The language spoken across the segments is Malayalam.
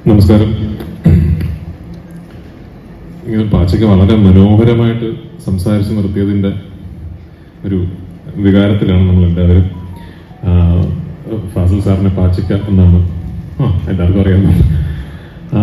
നമസ്കാരം ഇങ്ങനെ പാച്ചയ്ക്ക് വളരെ മനോഹരമായിട്ട് സംസാരിച്ച് നിർത്തിയതിന്റെ ഒരു വികാരത്തിലാണ് നമ്മൾ എല്ലാവരും ആ, ഫാസിൽ സാറിനെ പാച്ചയ്ക്ക എന്നാണ് ആ എല്ലാവർക്കും അറിയാവുന്ന ആ,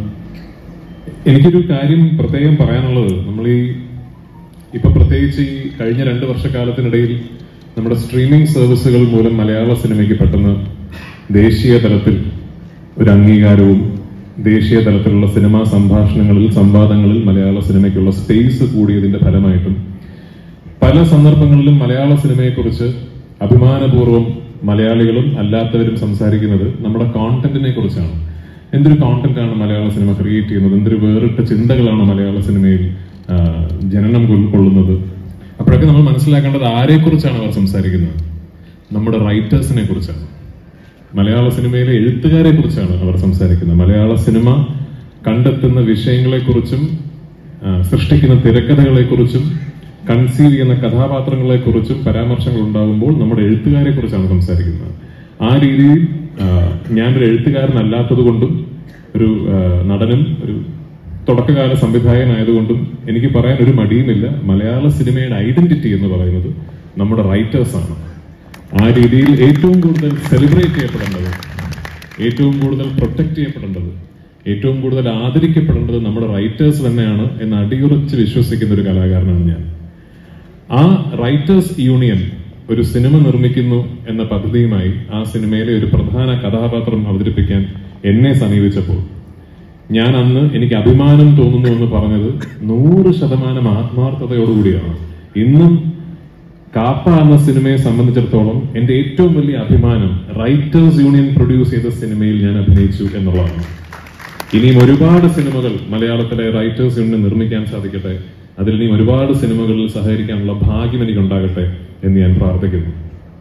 എനിക്കൊരു കാര്യം പ്രത്യേകം പറയാനുള്ളത് നമ്മൾ ഈ ഇപ്പൊ പ്രത്യേകിച്ച് ഈ കഴിഞ്ഞ രണ്ട് വർഷക്കാലത്തിനിടയിൽ നമ്മുടെ സ്ട്രീമിംഗ് സർവീസുകൾ മൂലം മലയാള സിനിമയ്ക്ക് പെട്ടെന്ന് ദേശീയ തലത്തിൽ ഒരു അംഗീകാരവും ദേശീയ തലത്തിലുള്ള സിനിമാ സംഭാഷണങ്ങളിൽ സംവാദങ്ങളിൽ മലയാള സിനിമയ്ക്കുള്ള സ്പേസ് കൂടിയതിന്റെ ഫലമായിട്ടും പല സന്ദർഭങ്ങളിലും മലയാള സിനിമയെക്കുറിച്ച് അഭിമാനപൂർവ്വം മലയാളികളും അല്ലാത്തവരും സംസാരിക്കുന്നത് നമ്മുടെ കോണ്ടന്റിനെ കുറിച്ചാണ് എന്തൊരു കോണ്ടന്റ് ആണ് മലയാള സിനിമ ക്രിയേറ്റ് ചെയ്യുന്നത് എന്തൊരു വേറിട്ട ചിന്തകളാണ് മലയാള സിനിമയിൽ ആ, ജനനം കൊൾ- കൊള്ളുന്നത് അപ്പോഴൊക്കെ നമ്മൾ മനസ്സിലാക്കേണ്ടത് ആരെക്കുറിച്ചാണ് അവർ സംസാരിക്കുന്നത് നമ്മുടെ റൈറ്റേഴ്സിനെ കുറിച്ചാണ് മലയാള സിനിമയിലെ എഴുത്തുകാരെ കുറിച്ചാണ് അവർ സംസാരിക്കുന്നത് മലയാള സിനിമ കണ്ടെത്തുന്ന വിഷയങ്ങളെക്കുറിച്ചും ആ, സൃഷ്ടിക്കുന്ന തിരക്കഥകളെക്കുറിച്ചും കൺസീവ് ചെയ്യുന്ന കഥാപാത്രങ്ങളെക്കുറിച്ചും പരാമർശങ്ങൾ ഉണ്ടാകുമ്പോൾ നമ്മുടെ എഴുത്തുകാരെ കുറിച്ചാണ് സംസാരിക്കുന്നത് ആ രീതിയിൽ ആ, ഞാനൊരു എഴുത്തുകാരനല്ലാത്തത് കൊണ്ടും ഒരു ആ, നടനും ഒരു തുടക്കകാല സംവിധായകനായതുകൊണ്ടും എനിക്ക് പറയാൻ ഒരു മടിയുമില്ല മലയാള സിനിമയുടെ ഐഡന്റിറ്റി എന്ന് പറയുന്നത് നമ്മുടെ റൈറ്റേഴ്സാണ് ആ രീതിയിൽ ഏറ്റവും കൂടുതൽ സെലിബ്രേറ്റ് ചെയ്യപ്പെടേണ്ടത് ഏറ്റവും കൂടുതൽ പ്രൊട്ടക്ട് ചെയ്യപ്പെടേണ്ടത് ഏറ്റവും കൂടുതൽ ആദരിക്കപ്പെടേണ്ടത് നമ്മുടെ റൈറ്റേഴ്സ് തന്നെയാണ് എന്ന് അടിയുറച്ച് വിശ്വസിക്കുന്ന ഒരു കലാകാരനാണ് ഞാൻ ആ റൈറ്റേഴ്സ് യൂണിയൻ ഒരു സിനിമ നിർമ്മിക്കുന്നു എന്ന പദ്ധതിയുമായി ആ സിനിമയിലെ ഒരു പ്രധാന കഥാപാത്രം അവതരിപ്പിക്കാൻ എന്നെ സമീപിച്ചപ്പോൾ ഞാൻ അന്ന് എനിക്ക് അഭിമാനം തോന്നുന്നു എന്ന് പറഞ്ഞത് നൂറ് ശതമാനം ആത്മാർത്ഥതയോടുകൂടിയാണ് ഇന്നും കാപ്പ എന്ന സിനിമയെ സംബന്ധിച്ചിടത്തോളം എന്റെ ഏറ്റവും വലിയ അഭിമാനം റൈറ്റേഴ്സ് യൂണിയൻ പ്രൊഡ്യൂസ് ചെയ്ത സിനിമയിൽ ഞാൻ അഭിനയിച്ചു എന്നുള്ളതാണ് ഇനിയും ഒരുപാട് സിനിമകൾ മലയാളത്തിലെ റൈറ്റേഴ്സ് യൂണിയൻ നിർമ്മിക്കാൻ സാധിക്കട്ടെ അതിൽ ഇനിയും ഒരുപാട് സിനിമകളിൽ സഹകരിക്കാനുള്ള ഭാഗ്യം എനിക്കുണ്ടാകട്ടെ എന്ന് ഞാൻ പ്രാർത്ഥിക്കുന്നു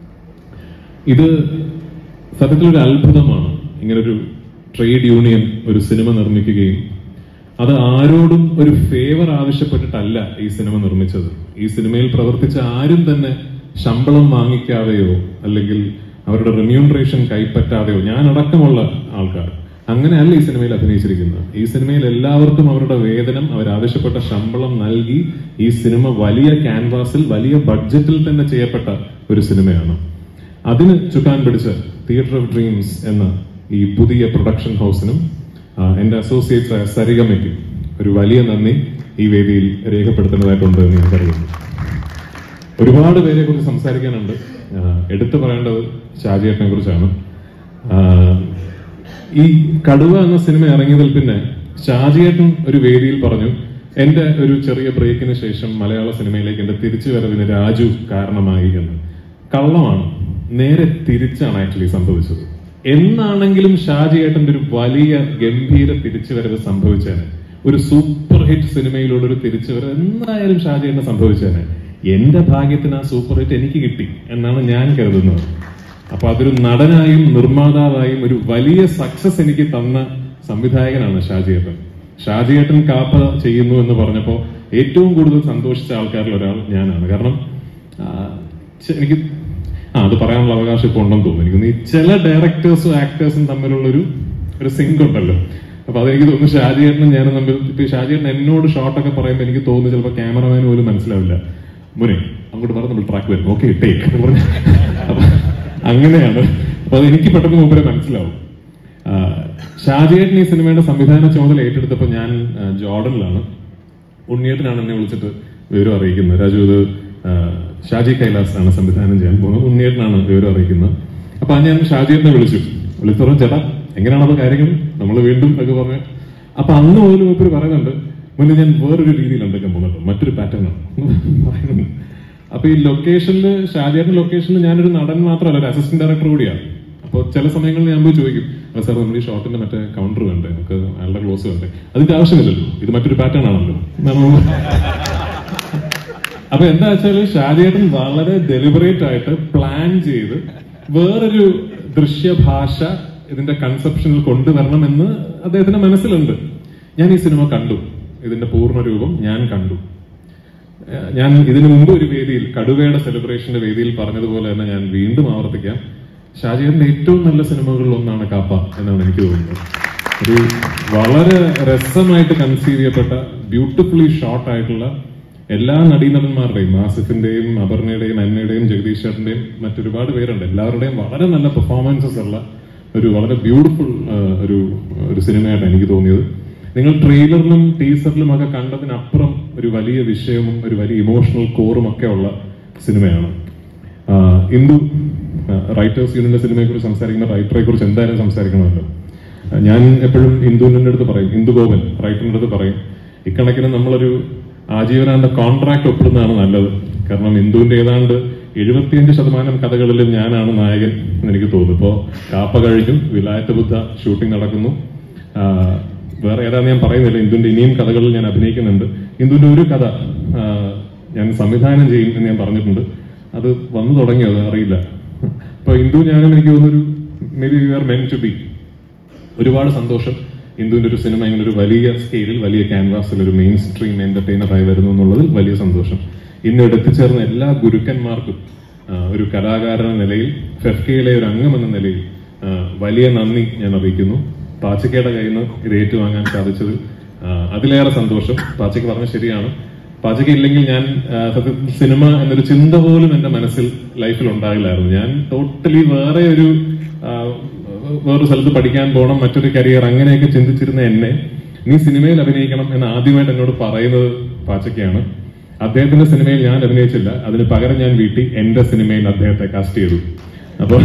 ഇത് സത്യത്തിൽ ഒരു അത്ഭുതമാണ് ഇങ്ങനൊരു ട്രേഡ് യൂണിയൻ ഒരു സിനിമ നിർമ്മിക്കുകയും അത് ആരോടും ഒരു ഫേവർ ആവശ്യപ്പെട്ടിട്ടല്ല ഈ സിനിമ നിർമ്മിച്ചത് ഈ സിനിമയിൽ പ്രവർത്തിച്ച ആരും തന്നെ ശമ്പളം വാങ്ങിക്കാതെയോ അല്ലെങ്കിൽ അവരുടെ റെമ്യൂണറേഷൻ കൈപ്പറ്റാതെയോ ഞാൻ അടക്കമുള്ള ആൾക്കാർ അങ്ങനെയല്ല ഈ സിനിമയിൽ അഭിനയിച്ചിരിക്കുന്നത് ഈ സിനിമയിൽ എല്ലാവർക്കും അവരുടെ വേതനം അവരാവശ്യപ്പെട്ട ശമ്പളം നൽകി ഈ സിനിമ വലിയ ക്യാൻവാസിൽ വലിയ ബഡ്ജറ്റിൽ തന്നെ ചെയ്യപ്പെട്ട ഒരു സിനിമയാണ് അതിന് ചുക്കാൻ പിടിച്ച് തിയേറ്റർ ഓഫ് ഡ്രീംസ് എന്ന ഈ പുതിയ പ്രൊഡക്ഷൻ ഹൗസിനും ആ, എന്റെ അസോസിയേറ്റ്സ് ആയ സരിഗമയ്ക്കും ഒരു വലിയ നന്ദി ഈ വേദിയിൽ രേഖപ്പെടുത്തേണ്ടതായിട്ടുണ്ട് എന്ന് എനിക്കറിയുന്നു ഒരുപാട് പേരെ കുറിച്ച് സംസാരിക്കാനുണ്ട് ആ, എടുത്തു പറയേണ്ടത് ഷാജിയേട്ടനെ കുറിച്ചാണ് ആ, ഈ കടുവ എന്ന സിനിമ ഇറങ്ങിയതിൽ പിന്നെ ഷാജിയേട്ടൻ ഒരു വേദിയിൽ പറഞ്ഞു എന്റെ ഒരു ചെറിയ ബ്രേക്കിന് ശേഷം മലയാള സിനിമയിലേക്ക് എന്റെ തിരിച്ചുവരവിന് രാജു കാരണമായി എന്ന് കള്ളമാണ് നേരെ തിരിച്ചാണ് ആക്ച്വലി സംഭവിച്ചത് എന്നാണെങ്കിലും ഷാജിയേട്ടന്റെ ഒരു വലിയ ഗംഭീര തിരിച്ചുവരവ് സംഭവിച്ചേനെ ഒരു സൂപ്പർ ഹിറ്റ് സിനിമയിലൂടെ ഒരു തിരിച്ചുവരവ് എന്തായാലും ഷാജിയേട്ടന് സംഭവിച്ചേനെ എന്റെ ഭാഗ്യത്തിന് ആ സൂപ്പർ ഹിറ്റ് എനിക്ക് കിട്ടി എന്നാണ് ഞാൻ കരുതുന്നത് അപ്പൊ അതൊരു നടനായും നിർമ്മാതാവായും ഒരു വലിയ സക്സസ് എനിക്ക് തന്ന സംവിധായകനാണ് ഷാജിയേട്ടൻ ഷാജിയേട്ടൻ കാപ്പ ചെയ്യുന്നു എന്ന് പറഞ്ഞപ്പോ ഏറ്റവും കൂടുതൽ സന്തോഷിച്ച ആൾക്കാരിൽ ഒരാൾ ഞാനാണ് കാരണം ആ, ചെ- എനിക്ക് ആ അത് പറയാനുള്ള അവകാശം ഇപ്പോൾ ഉണ്ടെന്ന് തോന്നുന്നു എനിക്ക് തോന്നുന്നു ഈ ചില ഡയറക്ടേഴ്സും ആക്ടേഴ്സും തമ്മിലുള്ള ഒരു ഒരു സിങ്ക് ഉണ്ടല്ലോ അപ്പൊ അതെനിക്ക് തോന്നുന്നു ഷാജിയേട്ടനും ഞാനും തമ്മിൽ ഇപ്പൊ ഈ ഷാജിയേട്ടൻ എന്നോട് ഷോട്ടൊക്കെ പറയുമ്പോൾ എനിക്ക് തോന്നുന്നു ചിലപ്പോൾ ക്യാമറമാന് പോലും മനസ്സിലാവില്ല മുനെ അങ്ങോട്ട് പറഞ്ഞ നമ്മൾ ട്രാക്ക് വരും ഓക്കെ ടേക്ക് പറഞ്ഞ അപ്പൊ അങ്ങനെയാണ് അപ്പൊ അത് എനിക്ക് പെട്ടെന്ന് മുമ്പേ മനസ്സിലാവും ആ, ഷാജിയേട്ടൻ ഈ സിനിമയുടെ സംവിധാന ചുമതല ഏറ്റെടുത്തപ്പോൾ ഞാൻ ആ, ജോർഡനിലാണ് ഉണ്ണിയേട്ടനാണ് എന്നെ വിളിച്ചിട്ട് വിവരം അറിയിക്കുന്നത് രാജു ഇത് ആ, ഷാജി കൈലാസ് ആണ് സംവിധാനം ചെയ്യാൻ പോകുന്നത് ഉണ്ണിയേട്ടനാണ് വിവരം അറിയിക്കുന്നത് അപ്പൊ ആ ഞാൻ ഷാജിയേട്ടനെ വിളിച്ചു വിളിച്ചു പറഞ്ഞു ചേട്ടാ എങ്ങനെയാണ് അപ്പൊ കാര്യങ്ങൾ നമ്മൾ വീണ്ടും ഒക്കെ പറഞ്ഞു അപ്പൊ അന്ന് മുതൽ മൂപ്പര് പറയുന്നുണ്ട് മുന്നേ ഞാൻ വേറൊരു രീതിയിൽ ഉണ്ടാക്കാൻ പോകുന്നുണ്ട് മറ്റൊരു പാറ്റേൺ ആണ് പറയുന്നുണ്ട് അപ്പൊ ഈ ലൊക്കേഷനിൽ ഷാജിയേട്ടൻ ലൊക്കേഷനിൽ ഞാനൊരു നടൻ മാത്രമല്ല ഒരു അസിസ്റ്റന്റ് ഡയറക്ടർ കൂടിയാണ് അപ്പോൾ ചില സമയങ്ങളിൽ ഞാൻ പോയി ചോദിക്കും അല്ല സാർ നമ്മൾ ഈ ഷോട്ടിന്റെ മറ്റേ കൗണ്ടർ വേണ്ടേ നമുക്ക് അയാളുടെ ക്ലോസ് വേണ്ടേ അതിന്റെ ആവശ്യമില്ലല്ലോ ഇത് മറ്റൊരു പാറ്റേൺ ആണല്ലോ നമ്മൾ അപ്പൊ എന്താ വെച്ചാല് ഷാജിയേട്ടൻ വളരെ ഡെലിബറേറ്റ് ആയിട്ട് പ്ലാൻ ചെയ്ത് വേറൊരു ദൃശ്യഭാഷ ഇതിന്റെ കൺസെപ്ഷനിൽ കൊണ്ടുവരണമെന്ന് അദ്ദേഹത്തിന്റെ മനസ്സിലുണ്ട് ഞാൻ ഈ സിനിമ കണ്ടു ഇതിന്റെ പൂർണ്ണ രൂപം ഞാൻ കണ്ടു ഏഹ് ഞാൻ ഇതിനു മുമ്പ് ഒരു വേദിയിൽ കടുവയുടെ സെലിബ്രേഷന്റെ വേദിയിൽ പറഞ്ഞതുപോലെ തന്നെ ഞാൻ വീണ്ടും ആവർത്തിക്കാം ഷാജിയറിന്റെ ഏറ്റവും നല്ല സിനിമകളിൽ ഒന്നാണ് കാപ്പ എന്നാണ് എനിക്ക് തോന്നുന്നത് ഒരു വളരെ രസമായിട്ട് കൺസീവ് ചെയ്യപ്പെട്ട ബ്യൂട്ടിഫുള്ളി ഷോർട്ട് ആയിട്ടുള്ള എല്ലാ നടീനടന്മാരുടെയും ആസിഫിന്റെയും അപർണയുടെയും അന്നയുടെയും ജഗദീഷ് ചേട്ടന്റെയും മറ്റൊരുപാട് പേരുണ്ട് എല്ലാവരുടെയും വളരെ നല്ല പെർഫോമൻസസ് ഉള്ള ഒരു വളരെ ബ്യൂട്ടിഫുൾ ഒരു ഒരു സിനിമയായിട്ട് എനിക്ക് തോന്നിയത് നിങ്ങൾ ട്രെയിലറിലും ടീസറിലും ഒക്കെ കണ്ടതിനപ്പുറം ഒരു വലിയ വിഷയവും ഒരു വലിയ ഇമോഷണൽ കോറും ഒക്കെ ഉള്ള സിനിമയാണ് ആഹ് ഇന്ദു റൈറ്റേഴ്സ് യൂണിയന്റെ സിനിമയെ കുറിച്ച് സംസാരിക്കുന്ന റൈറ്ററെ കുറിച്ച് എന്തായാലും സംസാരിക്കണമല്ലോ ആഹ് ഞാൻ എപ്പോഴും ഇന്ദുവിന്റെ അടുത്ത് പറയും ഇന്ദു ഗോപൻ റൈറ്ററിന്റെ അടുത്ത് പറയും ഇക്കണക്കിന് നമ്മളൊരു ആജീവനാന്ത കോൺട്രാക്ട് ഒപ്പിടുന്നതാണ് നല്ലത് കാരണം ഇന്ദുവിന്റെ ഏതാണ്ട് എഴുപത്തിയഞ്ച് ശതമാനം കഥകളിലും ഞാനാണ് നായകൻ എന്ന് എനിക്ക് തോന്നുന്നു ഇപ്പോ കാപ്പ കഴിഞ്ഞു വിലായത്ത് ബുദ്ധ ഷൂട്ടിംഗ് നടക്കുന്നു ആഹ് വേറെ ഏതാന്ന് ഞാൻ പറയുന്നില്ല ഇന്ദുവിന്റെ ഇനിയും കഥകളിൽ ഞാൻ അഭിനയിക്കുന്നുണ്ട് ഇന്ദുവിന്റെ ഒരു കഥ ആഹ് ഞാൻ സംവിധാനം ചെയ്യും എന്ന് ഞാൻ പറഞ്ഞിട്ടുണ്ട് അത് വന്നു തുടങ്ങിയോ അത് അറിയില്ല അപ്പൊ ഇന്ദു ഞാനും എനിക്ക് തോന്നുന്നൊരു may be we are meant to be ഒരുപാട് സന്തോഷം ഇന്ദുവിന്റെ ഒരു സിനിമ ഇങ്ങനെ ഒരു വലിയ സ്കെയിലിൽ വലിയ ക്യാൻവാസിൽ ഒരു മെയിൻ സ്ട്രീം എന്റർടൈനർ ആയി വരുന്നു എന്നുള്ളതിൽ വലിയ സന്തോഷം ഇന്ന് ഇവിടെ എത്തിച്ചേർന്ന എല്ലാ ഗുരുക്കന്മാർക്കും ആ, ഒരു കലാകാരൻ എന്ന നിലയിൽ ഫെഫ്കയിലെ ഒരു അംഗം എന്ന നിലയിൽ ആ, വലിയ നന്ദി ഞാൻ അറിയിക്കുന്നു പാച്ചക്കയുടെ കയ്യിൽ നിന്ന് ഇത് ഏറ്റുവാങ്ങാൻ സാധിച്ചത് ആ, അതിലേറെ സന്തോഷം പാച്ചയ്ക്ക് പറഞ്ഞ ശരിയാണ് പാചകം ഇല്ലെങ്കിൽ ഞാൻ ആ, സത്യത്തിൽ സിനിമ എന്നൊരു ചിന്ത പോലും എന്റെ മനസ്സിൽ ലൈഫിൽ ഉണ്ടാകില്ലായിരുന്നു ഞാൻ ടോട്ടലി വേറെ ഒരു ആ, വേറൊരു സ്ഥലത്ത് പഠിക്കാൻ പോകണം മറ്റൊരു കരിയർ അങ്ങനെയൊക്കെ ചിന്തിച്ചിരുന്ന എന്നെ നീ സിനിമയിൽ അഭിനയിക്കണം എന്ന് ആദ്യമായിട്ട് എന്നോട് പറയുന്നത് പാച്ചക്കയാണ് അദ്ദേഹത്തിന്റെ സിനിമയിൽ ഞാൻ അഭിനയിച്ചില്ല അതിന് പകരം ഞാൻ വീട്ടിൽ എന്റെ സിനിമയിൽ അദ്ദേഹത്തെ കാസ്റ്റ് ചെയ്തു അപ്പോൾ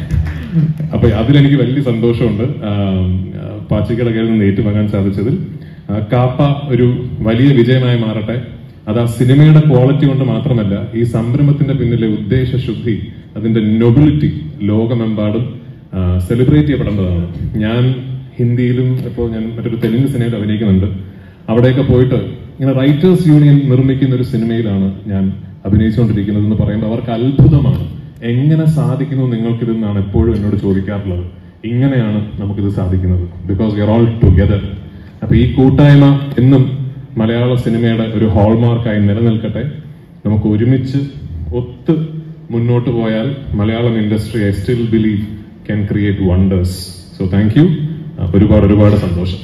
അപ്പൊ അതിലെനിക്ക് വലിയ സന്തോഷമുണ്ട് ആം, ആ, പാച്ചിക്കയുടെ കയ്യിൽ നിന്ന് ഏറ്റുവാങ്ങാൻ സാധിച്ചതിൽ ആ, കാപ്പ ഒരു വലിയ വിജയമായി മാറട്ടെ അത് ആ സിനിമയുടെ ക്വാളിറ്റി കൊണ്ട് മാത്രമല്ല ഈ സംരംഭത്തിന്റെ പിന്നിലെ ഉദ്ദേശ ശുദ്ധി അതിന്റെ നൊബിലിറ്റി ലോകമെമ്പാടും സെലിബ്രേറ്റ് ചെയ്യപ്പെടേണ്ടതാണ് ഞാൻ ഹിന്ദിയിലും ഇപ്പോൾ ഞാൻ മറ്റൊരു തെലുങ്ക് സിനിമയിൽ അഭിനയിക്കുന്നുണ്ട് അവിടെയൊക്കെ പോയിട്ട് ഇങ്ങനെ റൈറ്റേഴ്സ് യൂണിയൻ നിർമ്മിക്കുന്ന ഒരു സിനിമയിലാണ് ഞാൻ അഭിനയിച്ചുകൊണ്ടിരിക്കുന്നത് എന്ന് പറയുമ്പോൾ അവർക്ക് അത്ഭുതമാണ് എങ്ങനെ സാധിക്കുന്നു നിങ്ങൾക്കിതെന്നാണ് എപ്പോഴും എന്നോട് ചോദിക്കാറുള്ളത് ഇങ്ങനെയാണ് നമുക്കിത് സാധിക്കുന്നത് because we are all together അപ്പൊ ഈ കൂട്ടായ്മ എന്നും മലയാള സിനിമയുടെ ഒരു ഹോൾമാർക്കായി നിലനിൽക്കട്ടെ നമുക്ക് ഒരുമിച്ച് ഒത്ത് മുന്നോട്ട് പോയാൽ Malayalam industry I still believe can create wonders so thank you ഒരുപാട് ഒരുപാട് സന്തോഷം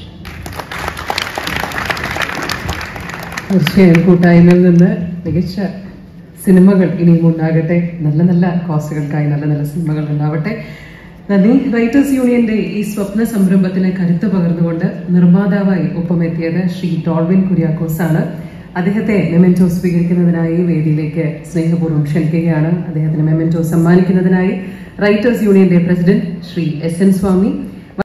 തീർച്ചയായും കൂട്ടായ്മയിൽ നിന്ന് മികച്ച സിനിമകൾ ഇനിയും ഉണ്ടാകട്ടെ നല്ല നല്ല കോസുകൾക്കായി നല്ല നല്ല സിനിമകൾ ഉണ്ടാവട്ടെ നന്ദി റൈറ്റേഴ്സ് യൂണിയന്റെ ഈ സ്വപ്ന സംരംഭത്തിന് കരുത്ത് പകർന്നുകൊണ്ട് നിർമ്മാതാവായി ഒപ്പമെത്തിയത് ശ്രീ ഡോൾവിൻ കുര്യാക്കോസ് ആണ് അദ്ദേഹത്തെ മെമെന്റോ സ്വീകരിക്കുന്നതിനായി വേദിയിലേക്ക് സ്നേഹപൂർവ്വം ക്ഷണിക്കുകയാണ് അദ്ദേഹത്തിന് മെമെന്റോ സമ്മാനിക്കുന്നതിനായി റൈറ്റേഴ്സ് യൂണിയന്റെ പ്രസിഡന്റ് ശ്രീ എസ് എൻ സ്വാമി